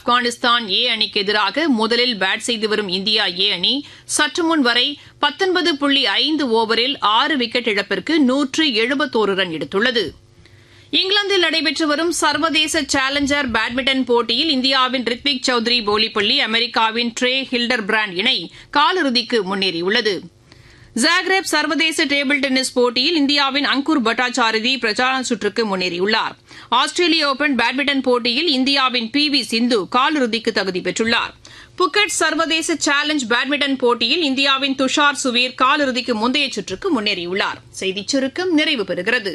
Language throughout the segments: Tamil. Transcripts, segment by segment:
ஆப்கானிஸ்தான் ஏ அணிக்கு எதிராக முதலில் பேட் செய்து வரும் இந்தியா ஏ அணி சற்று முன் வரை பத்தொன்பது புள்ளி ஐந்து ஓவரில் ஆறு விக்கெட் இழப்பிற்கு நூற்று எழுபத்தோரு ரன் எடுத்துள்ளது இங்கிலாந்தில் நடைபெற்று வரும் சர்வதேச சேலஞ்சர் பேட்மிண்டன் போட்டியில் இந்தியாவின் ரித்விக் சௌத்ரி போலிப்பள்ளி அமெரிக்காவின் ட்ரே ஹில்டர் பிராண்ட் இணை காலிறுதிக்கு முன்னேறியுள்ளது ஜாக்ரேப் சர்வதேச டேபிள் டென்னிஸ் போட்டியில் இந்தியாவின் அங்குர் பட்டாச்சாரதி பிரச்சார சுற்றுக்கு முன்னேறியுள்ளார் ஆஸ்திரேலிய ஓபன் பேட்மிண்டன் போட்டியில் இந்தியாவின் பி வி சிந்து காலிறுதிக்கு தகுதி பெற்றுள்ளார் புக்கெட் சர்வதேச சேலஞ்ச் பேட்மிண்டன் போட்டியில் இந்தியாவின் துஷார் சுவீர் காலிறுதிக்கு முந்தைய சுற்றுக்கு முன்னேறியுள்ளார் செய்திச் சுருக்கம் நிறைவு பெறுகிறது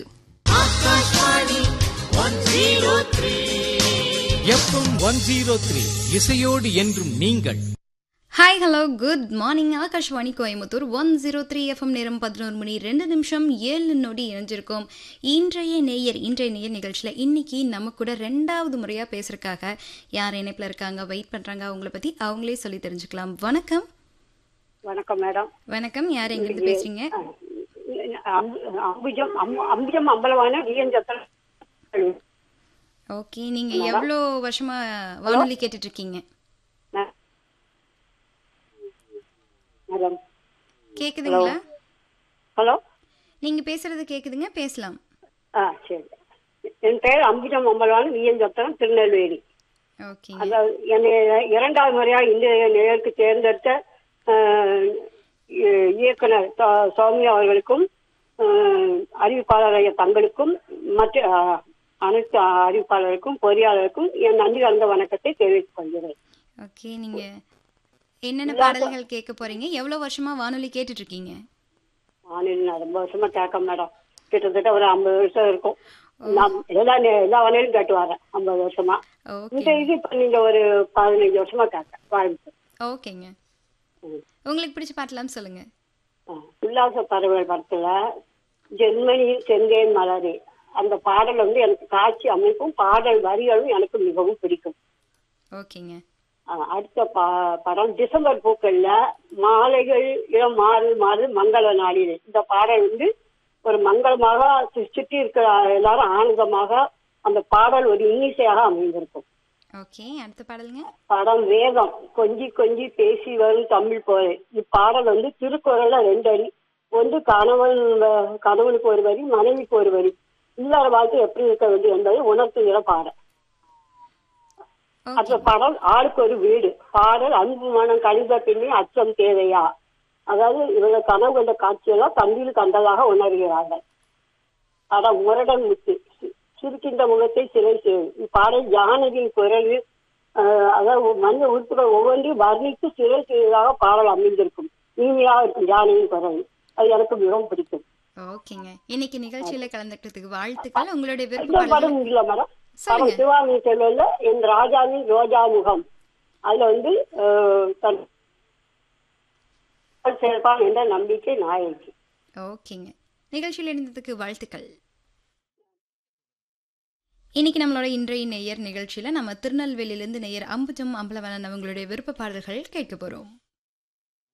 எஃப்எம் ஒன் ஜீரோ த்ரீ இசையோடு என்றும் நீங்கள் hi hello good morning Akashvani Coimbatore one zero three FM நேரம் பதினோரு மணி ரெண்டு நிமிஷம் ஏழு நொடி இணைஞ்சிருக்கோம் இன்றைய நேயர் இன்றைய நேயர் நிகழ்ச்சியில் இன்னைக்கு நம்ம கூட ரெண்டாவது முறையாக பேசுறதுக்காக யார் இணைப்பில் இருக்காங்க வெயிட் பண்ணுறாங்க அவங்கள பற்றி அவங்களே சொல்லி தெரிஞ்சுக்கலாம் வணக்கம் வணக்கம் மேடம் வணக்கம் யார் எங்கிருந்து பேசுறீங்க அம்- அம்புஜம் அம்- அம்புஜம் அம்பலவான விஎன்ஜத்தல் ஓகே நீங்கள் எவ்வளோ வருஷமா வானொலி கேட்டுட்டு இருக்கீங்க மேடம் கேக்குதுங்களா ஹலோ நீங்கள் பேசுறது கேக்குதுங்க பேசலாம் ஆ சரி என் பெயர் அம்புஜம் அம்பலவான விஎன்ஜத்தலம் திருநெல்வேலி ஓகே அதாவது என்னை இரண்டாவது முறையாக இந்த நேருக்கு தேர்ந்தெடுத்த அஹ், இ- இயக்குனர் சௌ- சௌமியா அவர்களுக்கும் அஹ், அறிவிப்பாளர் ஐயா தங்களுக்கும் மற்ற அஹ், அனைத்து அறிவிப்பாளருக்கும் பொறியாளருக்கும் என் நன்றி கலந்த வணக்கத்தை தெரிவித்துக் கொள்கிறேன் ஓகே நீங்க என்னென்ன பாடல்கள் கேட்க போறீங்க எவ்வளவு வருஷமா வானொலி கேட்டுட்டு இருக்கீங்க வானிலை நான் ரொம்ப வருஷமா கேட்க மேடம் கிட்டத்தட்ட ஒரு ஐம்பது வருஷம் இருக்கும் நான் எல்லா நே- எல்லா வானிலையும் கேட்டு வரேன் ஐம்பது வருஷமா ஓகே இந்த இது இப்ப நீங்க ஒரு பதினஞ்சு வருஷமா கேட்க வாழ்த்து ஓகேங்க உங்களுக்கு பிடிச்ச பாட்டெல்லாம் சொல்லுங்க ஆ, உல்லாச பறவைகள் படத்துல ஜெர்மனியில் செந்தேன் மலரே அந்த பாடல் வந்து எனக்கு காட்சி அமைப்பும் பாடல் வரிகளும் எனக்கு மிகவும் பிடிக்கும் ஓகேங்க ஆ, அடுத்த ப- படம் டிசம்பர் பூக்கள்ல மாலைகள் இளம் மாறு மாறு மங்கள நாளில் இந்த பாடல் வந்து ஒரு மங்களமாக சு- சுற்றி இருக்கிற எல்லாரும் ஆனந்தமாக அந்த பாடல் ஒரு இன்னிசையாக அமைந்திருக்கும் ஓகே அடுத்த பாடலுங்க படம் வேதம் கொஞ்சி கொஞ்சி பேசி வரும் தமிழ் போலே இப்பாடல் வந்து திருக்குறள்ல ரெண்டு அடி ஒன்று கணவன் வ- கணவனுக்கு ஒரு வரி மனைவிக்கு ஒரு வரி இல்லாத வாழ்க்கை எப்படி இருக்க வேண்டும் என்பதை உணர்த்துகிற பாடல் அந்த ஓகே பாடல் ஆளுக்கு ஒரு வீடு பாடல் அன்பு மனம் கணித பின்னே அச்சம் தேவையா அதாவது இவங்க கனவு கண்ட காட்சியெல்லாம் தம்பியில் கண்டதாக உணர்கிறார்கள் படம் முரடன் முத்து சி- சிரிக்கின்ற முகத்தை சிறை செய்யும் இப்பாடல் ஜானகியின் குரலில் ஆஹ், அதாவது மனித உறுப்புகள் ஒவ்வொன்றையும் வர்ணித்து சிறை செய்வதாக பாடல் அமைந்திருக்கும் இனிமையாக இருக்கும் ஜானகியின் குரல் அது எனக்கு மிகவும் பிடிக்கும் ஓகேங்க இன்னைக்கு நிகழ்ச்சியில கலந்துக்கிறதுக்கு வாழ்த்துக்கள் உங்களுடைய விருப்ப இந்த பாடல்கள் படம் இல்ல மேடம் சொல்லுங்க. படம் சிவாமி செல்வல்ல என் ராஜாவின் ரோஜா முகம் அதுல வந்து ஆஹ், தன் சேர்ப்பான் என்ற நம்பிக்கை நாயகி ஓகேங்க நிகழ்ச்சியில் இணைந்ததுக்கு வாழ்த்துக்கள் இன்னைக்கு நம்மளோட இன்றைய நேயர் நிகழ்ச்சியில நம்ம திருநெல்வேலியிலிருந்து நேயர் அம்புஜம் அம்பலவனன் அவங்களுடைய விருப்ப பாடல்கள் கேட்க போறோம்